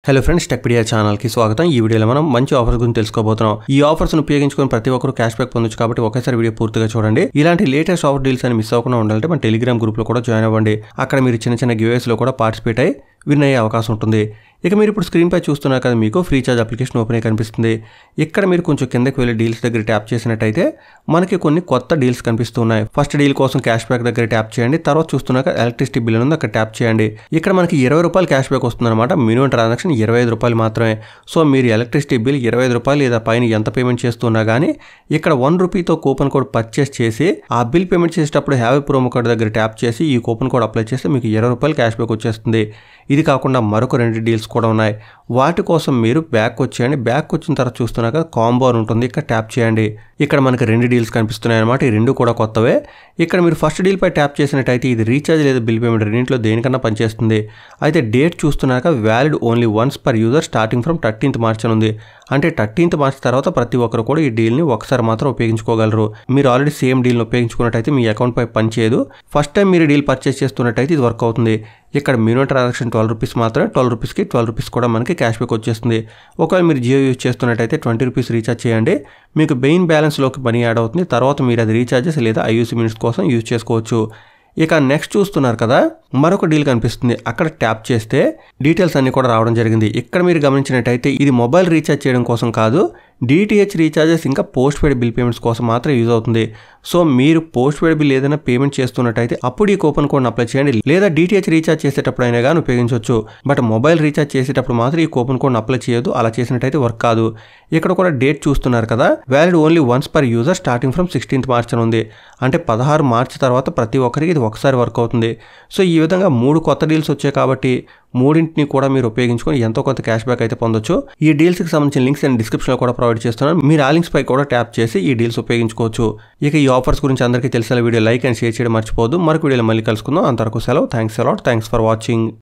hello friends Techpedia ఛానల్కి స్వాగతం ఈ వీడియోలో మనం మంచి ఆఫర్స్ గురించి తెలుసుకోబోతున్నాం ఈ ఆఫర్స్ ఉపయోగించుకొని ప్రతి ఒక్కరు క్యాష్ బ్యాక్ పొందొచ్చు కాబట్టి ఒకేసారి వీడియో పూర్తిగా చూడండి ఇలాంటి లేటెస్ట్ ఆఫర్ డీల్స్ అని మిస్ అవ్వకుండా ఉండాలంటే మన టెలిగ్రామ్ గ్రూప్లో కూడా జాయిన్ అవ్వండి అక్కడ మీరు చిన్న చిన్న గివేస్లో కూడా పార్టిసిపేట్ అయ్యి విన్ అయ్యే అవకాశం ఉంటుంది ఇక మీరు ఇప్పుడు స్క్రీన్ పై చూస్తున్నారు కదా మీకు ఫ్రీ చార్జ్ అప్లికేషన్ ఓపెన్ అయ్యి కనిపిస్తుంది ఇక్కడ మీరు కొంచెం కిందకి వెళ్ళి డీల్స్ దగ్గర ట్యాప్ చేసినట్టయితే మనకి కొన్ని కొత్త డీల్స్ కనిపిస్తున్నాయి ఫస్ట్ డీల్ కోసం క్యాష్ బ్యాక్ దగ్గర ట్యాప్ చేయండి తర్వాత చూస్తున్నాక ఎలక్ట్రిసిటీ బిల్ ఉంది అక్కడ ట్యాప్ చేయండి ఇక్కడ మనకి ఇరవై రూపాయలు క్యాష్ బ్యాక్ వస్తుందన్నమాట మినిమం ట్రాన్సాక్షన్ ఇరవై ఐదు రూపాయలు మాత్రమే సో మీరు ఎలక్ట్రిసిటీ బిల్ ఇరవై ఐదు రూపాయలు లేదా పైన ఎంత పేమెంట్ చేస్తున్నా కానీ ఇక్కడ వన్ రూపీతో కూపన్ కోడ్ పర్చేస్ చేసి ఆ బిల్ పేమెంట్ చేసేటప్పుడు హ్యావీ ప్రోమో కోడ్ దగ్గర ట్యాప్ చేసి ఈ కూపన్ కోడ్ అప్లై చేస్తే మీకు ఇరవై రూపాయలు క్యాష్ బ్యాక్ వచ్చేస్తుంది ఇది కాకుండా మరొక రెండు డీల్స్ కూడా ఉన్నాయి వాటి కోసం మీరు బ్యాక్ వచ్చేయండి బ్యాక్ వచ్చిన తర్వాత చూస్తున్నాక కాంబో అని ఉంటుంది ఇక్కడ ట్యాప్ చేయండి ఇక్కడ మనకి రెండు డీల్స్ కనిపిస్తున్నాయి అనమాట ఈ రెండు కూడా కొత్తవే ఇక్కడ మీరు ఫస్ట్ డీల్ పై ట్యాప్ చేసినట్టయితే ఇది రీఛార్జ్ లేదా బిల్ పేమెంట్ రెండింటిలో దేనికన్నా పనిచేస్తుంది అయితే డేట్ చూస్తున్నాక valid only once per user starting from thirteenth March అని ఉంది అంటే థర్టీన్త్ మార్చ్ తర్వాత ప్రతి ఒక్కరు కూడా ఈ డీల్ని ఒకసారి మాత్రం ఉపయోగించుకోగలరు మీరు ఆల్రెడీ సేమ్ డీల్ని ఉపయోగించుకున్నట్టయితే మీ అకౌంట్ పై పనిచేయదు ఫస్ట్ టైం మీరు డీల్ పర్చేస్ చేస్తున్నట్టయితే ఇది వర్క్ అవుతుంది ఇక్కడ మినిమం ట్రాన్సాక్షన్ ట్వెల్వ్ రూపీస్ మాత్రమే ట్వెల్వ్ రూపీస్కి ట్వెల్వ్ రూపీస్ కూడా మనకి క్యాష్ బ్యాక్ వచ్చేస్తుంది ఒకవేళ మీరు జియో యూజ్ చేస్తున్నట్టయితే ట్వంటీ రూపీస్ రీఛార్జ్ చేయండి మీకు మెయిన్ బ్యాలెన్స్లోకి మనీ యాడ్ అవుతుంది తర్వాత మీరు అది రీఛార్జెస్ లేదా ఐయూసీ మినిట్స్ కోసం యూజ్ చేసుకోవచ్చు ఇక నెక్స్ట్ చూస్తున్నారు కదా మరొక డీల్ కనిపిస్తుంది అక్కడ ట్యాప్ చేస్తే డీటెయిల్స్ అన్ని కూడా రావడం జరిగింది ఇక్కడ మీరు గమనించినట్టయితే ఇది మొబైల్ రీఛార్జ్ చేయడం కోసం కాదు డిటిహెచ్ రీఛార్జెస్ ఇంకా పోస్ట్ పెయిడ్ బిల్ పేమెంట్స్ కోసం మాత్రం యూజ్ అవుతుంది సో మీరు పోస్ట్ పెయిడ్ బిల్ ఏదైనా పేమెంట్ చేస్తున్నట్టయితే అప్పుడు ఈ కూపన్ కోడ్ని అప్లై చేయండి లేదా డిటిహెచ్ రీఛార్జ్ చేసేటప్పుడు అయినా కానీ ఉపయోగించవచ్చు బట్ మొబైల్ రీఛార్జ్ చేసేటప్పుడు మాత్రం ఈ కూపన్ కోడ్ని అప్లై చేయదు అలా చేసినట్టయితే వర్క్ కాదు ఇక్కడ కూడా డేట్ చూస్తున్నారు కదా valid only once per user starting from sixteenth March అని ఉంది అంటే పదహారు మార్చ్ తర్వాత ప్రతి ఒక్కరికి ఇది ఒకసారి వర్క్ అవుతుంది సో ఈ విధంగా మూడు కొత్త డీల్స్ వచ్చాయి కాబట్టి మూడింటిని కూడా మీరు ఉపయోగించుకొని ఎంతో కొంత క్యాష్ బ్యాక్ అయితే పొందొచ్చు ఈ డీల్స్కి సంబంధించిన లింక్స్ నేను డిస్క్రిప్షన్లో కూడా ప్రొవైడ్ చేస్తున్నాను మీరు ఆ లింక్స్ పై కూడా ట్యాప్ చేసి ఈ డీల్స్ ఉపయోగించుకోవచ్చు ఇక ఈ ఆఫర్స్ గురించి అందరికీ తెలిసిన వీడియో లైక్ అండ్ షేర్ చేయడం మర్చిపోదు మరొక వీడియోలో మళ్ళీ కలుసుకుందాం అంతవరకు సెలవు thanks a lot thanks for watching